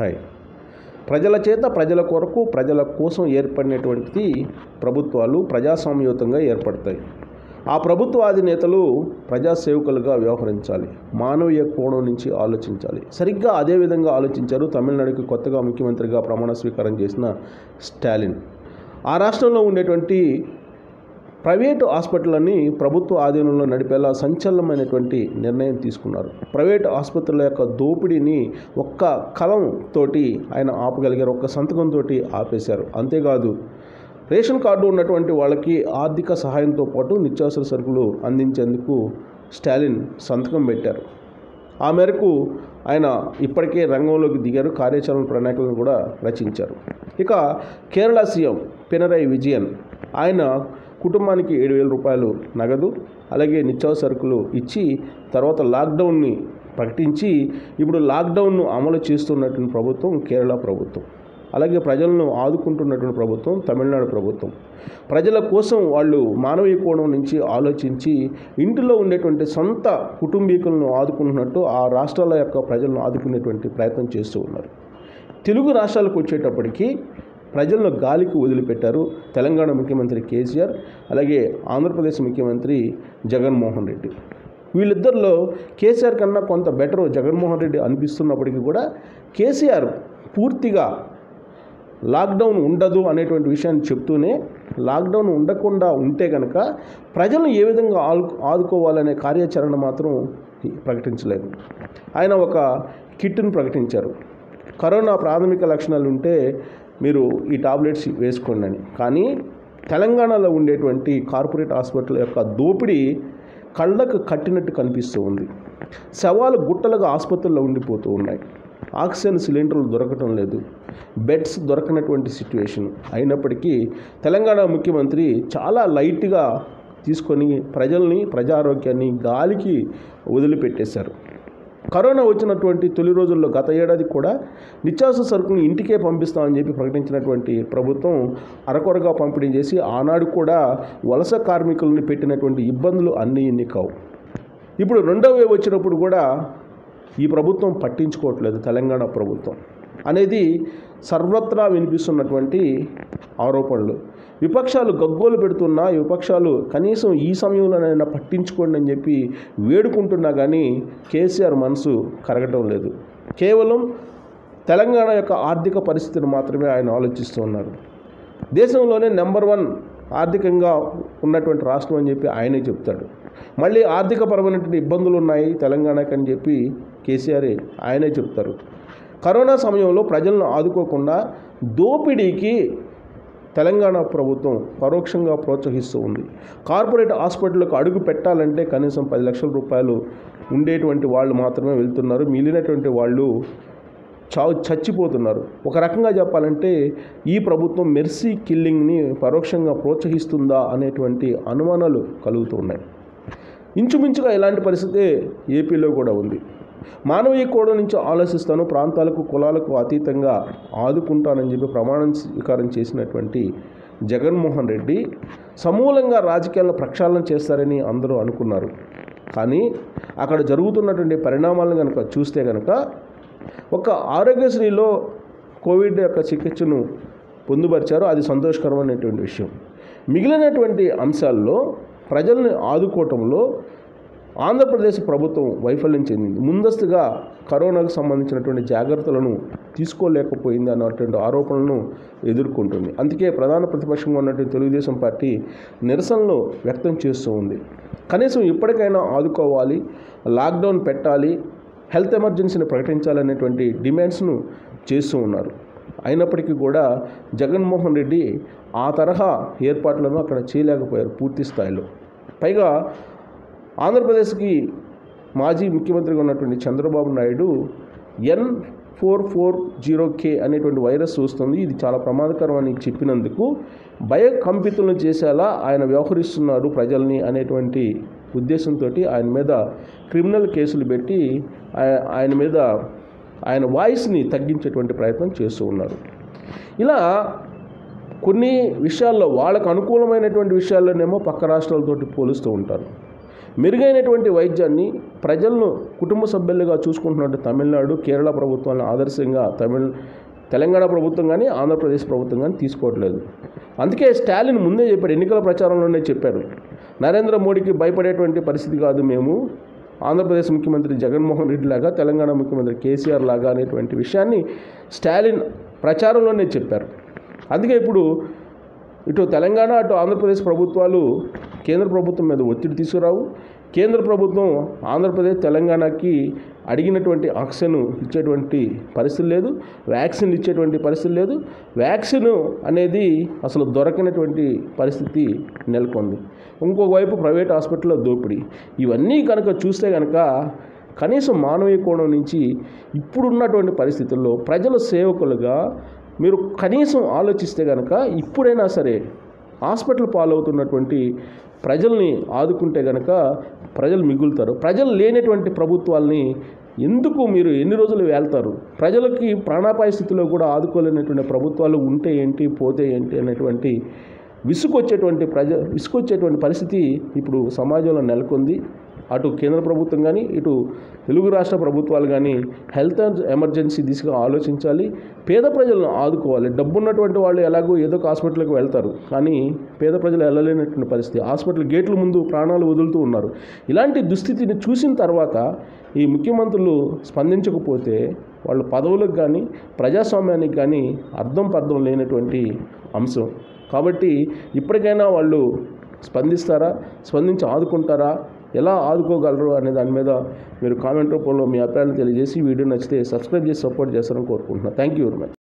hi ప్రజల చేత ప్రజల కొరకు ప్రజల కోసం ఏర్పడినటువంటిది ప్రభుత్వాలు ప్రజాస్వామ్యయుతంగా ఏర్పడతాయి ఆ ప్రభుత్వ అధినేతలు ప్రజాసేవకులుగా వ్యవహరించాలి మానవీయ కోణం నుంచి ఆలోచించాలి సరిగ్గా అదే విధంగా ఆలోచించారు తమిళనాడుకి కొత్తగా ముఖ్యమంత్రిగా ప్రమాణ స్వీకారం చేసిన స్టాలిన్ ఆ రాష్ట్రంలో ఉండేటువంటి ప్రైవేటు హాస్పిటళ్ళని ప్రభుత్వ ఆధీనంలో నడిపేలా సంచలనమైనటువంటి నిర్ణయం తీసుకున్నారు ప్రైవేటు ఆసుపత్రుల యొక్క దోపిడీని ఒక్క కలం తోటి ఆయన ఆపగలిగారు ఒక్క సంతకంతో ఆపేశారు అంతేకాదు రేషన్ కార్డు ఉన్నటువంటి వాళ్ళకి ఆర్థిక సహాయంతో పాటు నిత్యావసర సరుకులు అందించేందుకు స్టాలిన్ సంతకం పెట్టారు ఆ మేరకు ఆయన ఇప్పటికే రంగంలోకి దిగారు కార్యాచరణ ప్రణాళికలను కూడా రచించారు ఇక కేరళ సీఎం పినరై విజయన్ ఆయన కుటుంబానికి ఏడు వేల రూపాయలు నగదు అలాగే నిత్యావసర సరుకులు ఇచ్చి తర్వాత లాక్డౌన్ని ప్రకటించి ఇప్పుడు లాక్డౌన్ను అమలు చేస్తున్నటువంటి ప్రభుత్వం కేరళ ప్రభుత్వం అలాగే ప్రజలను ఆదుకుంటున్నటువంటి ప్రభుత్వం తమిళనాడు ప్రభుత్వం ప్రజల కోసం వాళ్ళు మానవీయ కోణం నుంచి ఆలోచించి ఇంటిలో ఉండేటువంటి సొంత కుటుంబీకులను ఆదుకుంటున్నట్టు ఆ రాష్ట్రాల యొక్క ప్రజలను ఆదుకునేటువంటి ప్రయత్నం చేస్తూ ఉన్నారు తెలుగు రాష్ట్రాలకు వచ్చేటప్పటికి ప్రజలను గాలికి వదిలిపెట్టారు తెలంగాణ ముఖ్యమంత్రి కేసీఆర్ అలాగే ఆంధ్రప్రదేశ్ ముఖ్యమంత్రి జగన్మోహన్ రెడ్డి వీళ్ళిద్దరిలో కేసీఆర్ కన్నా కొంత బెటర్ జగన్మోహన్ రెడ్డి అనిపిస్తున్నప్పటికీ కూడా కేసీఆర్ పూర్తిగా లాక్డౌన్ ఉండదు అనేటువంటి విషయాన్ని చెప్తూనే లాక్డౌన్ ఉండకుండా ఉంటే కనుక ప్రజలను ఏ విధంగా ఆలు ఆదుకోవాలనే కార్యాచరణ మాత్రం ప్రకటించలేదు ఆయన ఒక కిట్ను ప్రకటించారు కరోనా ప్రాథమిక లక్షణాలు ఉంటే మీరు ఈ టాబ్లెట్స్ వేసుకోండి అని కానీ తెలంగాణలో ఉండేటువంటి కార్పొరేట్ హాస్పిటల్ యొక్క దోపిడీ కళ్ళకు కట్టినట్టు కనిపిస్తూ ఉంది శవాలు గుట్టలుగా ఆసుపత్రుల్లో ఉండిపోతూ ఉన్నాయి ఆక్సిజన్ సిలిండర్లు దొరకటం లేదు బెడ్స్ దొరకనటువంటి సిచ్యువేషన్ అయినప్పటికీ తెలంగాణ ముఖ్యమంత్రి చాలా లైట్గా తీసుకొని ప్రజల్ని ప్రజారోగ్యాన్ని గాలికి వదిలిపెట్టేశారు కరోనా వచ్చినటువంటి తొలి రోజుల్లో గత ఏడాది కూడా నిత్యావసర సరుకుని ఇంటికే పంపిస్తామని చెప్పి ప్రకటించినటువంటి ప్రభుత్వం అరకొరగా పంపిణీ చేసి ఆనాడు కూడా వలస కార్మికులను పెట్టినటువంటి ఇబ్బందులు అన్నీ ఇన్ని కావు ఇప్పుడు రెండవ వేవ్ వచ్చినప్పుడు కూడా ఈ ప్రభుత్వం పట్టించుకోవట్లేదు తెలంగాణ ప్రభుత్వం అనేది సర్వత్రా వినిపిస్తున్నటువంటి ఆరోపణలు విపక్షాలు గగ్గోలు పెడుతున్నా విపక్షాలు కనీసం ఈ సమయంలోనైనా పట్టించుకోండి అని చెప్పి వేడుకుంటున్నా కానీ కేసీఆర్ మనసు కరగటం లేదు కేవలం తెలంగాణ యొక్క ఆర్థిక పరిస్థితిని మాత్రమే ఆయన ఆలోచిస్తూ ఉన్నారు దేశంలోనే నెంబర్ వన్ ఆర్థికంగా ఉన్నటువంటి రాష్ట్రం అని చెప్పి ఆయనే చెప్తాడు మళ్ళీ ఆర్థికపరమైనటువంటి ఇబ్బందులు ఉన్నాయి తెలంగాణకి అని చెప్పి కేసీఆర్ ఆయనే చెప్తారు కరోనా సమయంలో ప్రజలను ఆదుకోకుండా దోపిడీకి తెలంగాణ ప్రభుత్వం పరోక్షంగా ప్రోత్సహిస్తూ ఉంది కార్పొరేట్ హాస్పిటల్కు అడుగు పెట్టాలంటే కనీసం పది లక్షల రూపాయలు ఉండేటువంటి వాళ్ళు మాత్రమే వెళ్తున్నారు మిగిలినటువంటి వాళ్ళు చావు చచ్చిపోతున్నారు ఒక రకంగా చెప్పాలంటే ఈ ప్రభుత్వం మెర్సీ కిల్లింగ్ని పరోక్షంగా ప్రోత్సహిస్తుందా అనేటువంటి అనుమానాలు కలుగుతూ ఉన్నాయి ఇంచుమించుగా ఇలాంటి పరిస్థితే ఏపీలో కూడా ఉంది మానవీయ కోణం నుంచి ఆలోచిస్తాను ప్రాంతాలకు కులాలకు అతీతంగా ఆదుకుంటానని చెప్పి ప్రమాణం స్వీకారం చేసినటువంటి జగన్మోహన్ రెడ్డి సమూలంగా రాజకీయాలను ప్రక్షాళన చేస్తారని అందరూ అనుకున్నారు కానీ అక్కడ జరుగుతున్నటువంటి పరిణామాలను కనుక చూస్తే కనుక ఒక ఆరోగ్యశ్రీలో కోవిడ్ యొక్క చికిత్సను పొందుపరిచారు అది సంతోషకరమైనటువంటి విషయం మిగిలినటువంటి అంశాల్లో ప్రజల్ని ఆదుకోవటంలో ఆంధ్రప్రదేశ్ ప్రభుత్వం వైఫల్యం చెందింది ముందస్తుగా కరోనాకు సంబంధించినటువంటి జాగ్రత్తలను తీసుకోలేకపోయింది అన్నటువంటి ఆరోపణలను ఎదుర్కొంటుంది అందుకే ప్రధాన ప్రతిపక్షంగా ఉన్నటువంటి తెలుగుదేశం పార్టీ నిరసనలు వ్యక్తం చేస్తూ ఉంది కనీసం ఇప్పటికైనా ఆదుకోవాలి లాక్డౌన్ పెట్టాలి హెల్త్ ఎమర్జెన్సీని ప్రకటించాలనేటువంటి డిమాండ్స్ను చేస్తూ ఉన్నారు అయినప్పటికీ కూడా జగన్మోహన్ రెడ్డి ఆ తరహా ఏర్పాట్లను అక్కడ చేయలేకపోయారు పూర్తి స్థాయిలో పైగా ఆంధ్రప్రదేశ్కి మాజీ ముఖ్యమంత్రిగా ఉన్నటువంటి Chandrababu Naidu N four four zero K అనేటువంటి వైరస్ వస్తుంది ఇది చాలా ప్రమాదకరం అని చెప్పినందుకు భయకంపితులను చేసేలా ఆయన వ్యవహరిస్తున్నారు ప్రజల్ని అనేటువంటి ఉద్దేశంతో ఆయన మీద క్రిమినల్ కేసులు పెట్టి ఆయ- ఆయన మీద ఆయన వాయిస్ని తగ్గించేటువంటి ప్రయత్నం చేస్తూ ఉన్నారు ఇలా కొన్ని విషయాల్లో వాళ్ళకు అనుకూలమైనటువంటి విషయాల్లోనేమో పక్క రాష్ట్రాలతోటి పోలుస్తూ ఉంటారు మెరుగైనటువంటి వైద్యాన్ని ప్రజలను కుటుంబ సభ్యులుగా చూసుకుంటున్నట్టు తమిళనాడు కేరళ ప్రభుత్వాలను ఆదర్శంగా తమిళ తెలంగాణ ప్రభుత్వం కానీ ఆంధ్రప్రదేశ్ ప్రభుత్వం కానీ తీసుకోవట్లేదు అందుకే స్టాలిన్ ముందే చెప్పాడు ఎన్నికల ప్రచారంలోనే చెప్పారు నరేంద్ర మోడీకి భయపడేటువంటి పరిస్థితి కాదు మేము ఆంధ్రప్రదేశ్ ముఖ్యమంత్రి జగన్మోహన్ రెడ్డి లాగా తెలంగాణ ముఖ్యమంత్రి కేసీఆర్ లాగా అనేటువంటి విషయాన్ని స్టాలిన్ ప్రచారంలోనే చెప్పారు అందుకే ఇప్పుడు ఇటు తెలంగాణ అటు ఆంధ్రప్రదేశ్ ప్రభుత్వాలు కేంద్ర ప్రభుత్వం మీద ఒత్తిడి తీసుకురావు కేంద్ర ప్రభుత్వం ఆంధ్రప్రదేశ్ తెలంగాణకి అడిగినటువంటి ఆక్సిజన్ ఇచ్చేటువంటి పరిస్థితి లేదు వ్యాక్సిన్ ఇచ్చేటువంటి పరిస్థితి లేదు వ్యాక్సిన్ అనేది అసలు దొరకనటువంటి పరిస్థితి నెలకొంది ఇంకొక వైపు ప్రైవేట్ హాస్పిటల్లో దోపిడీ ఇవన్నీ కనుక చూస్తే కనుక కనీసం మానవీయ కోణం నుంచి ఇప్పుడున్నటువంటి పరిస్థితుల్లో ప్రజల సేవకులుగా మీరు కనీసం ఆలోచిస్తే కనుక ఇప్పుడైనా సరే హాస్పిటల్ పాలవుతున్నటువంటి ప్రజల్ని ఆదుకుంటే కనుక ప్రజలు మిగులుతారు ప్రజలు లేనటువంటి ప్రభుత్వాల్ని ఎందుకు మీరు ఎన్ని రోజులు వెళ్తారు ప్రజలకి ప్రాణాపాయ స్థితిలో కూడా ఆదుకోలేనటువంటి ప్రభుత్వాలు ఉంటే ఏంటి పోతే ఏంటి అనేటువంటి విసుకొచ్చేటువంటి ప్రజ విసుకొచ్చేటువంటి పరిస్థితి ఇప్పుడు సమాజంలో నెలకొంది అటు కేంద్ర ప్రభుత్వం కానీ ఇటు తెలుగు రాష్ట్ర ప్రభుత్వాలు కానీ హెల్త్ అండ్ ఎమర్జెన్సీ దిశగా ఆలోచించాలి పేద ప్రజలను ఆదుకోవాలి డబ్బున్నటువంటి వాళ్ళు ఎలాగో ఏదో ఒక హాస్పిటల్కి వెళ్తారు కానీ పేద ప్రజలు వెళ్ళలేనటువంటి పరిస్థితి హాస్పిటల్ గేట్ల ముందు ప్రాణాలు వదులుతూ ఉన్నారు ఇలాంటి దుస్థితిని చూసిన తర్వాత ఈ ముఖ్యమంత్రులు స్పందించకపోతే వాళ్ళ పదవులకు కానీ ప్రజాస్వామ్యానికి కానీ అర్థం పర్థం లేనటువంటి అంశం కాబట్టి ఇప్పటికైనా వాళ్ళు స్పందిస్తారా స్పందించి ఆదుకుంటారా ఎలా ఆదుకోగలరు అనే దాని మీద మీరు కామెంట్ రూపంలో మీ అభిప్రాయాలు తెలియజేసి వీడియో నచ్చితే సబ్స్క్రైబ్ చేసి సపోర్ట్ చేస్తారని కోరుకుంటున్నాను థ్యాంక్ యూ వెరీ మచ్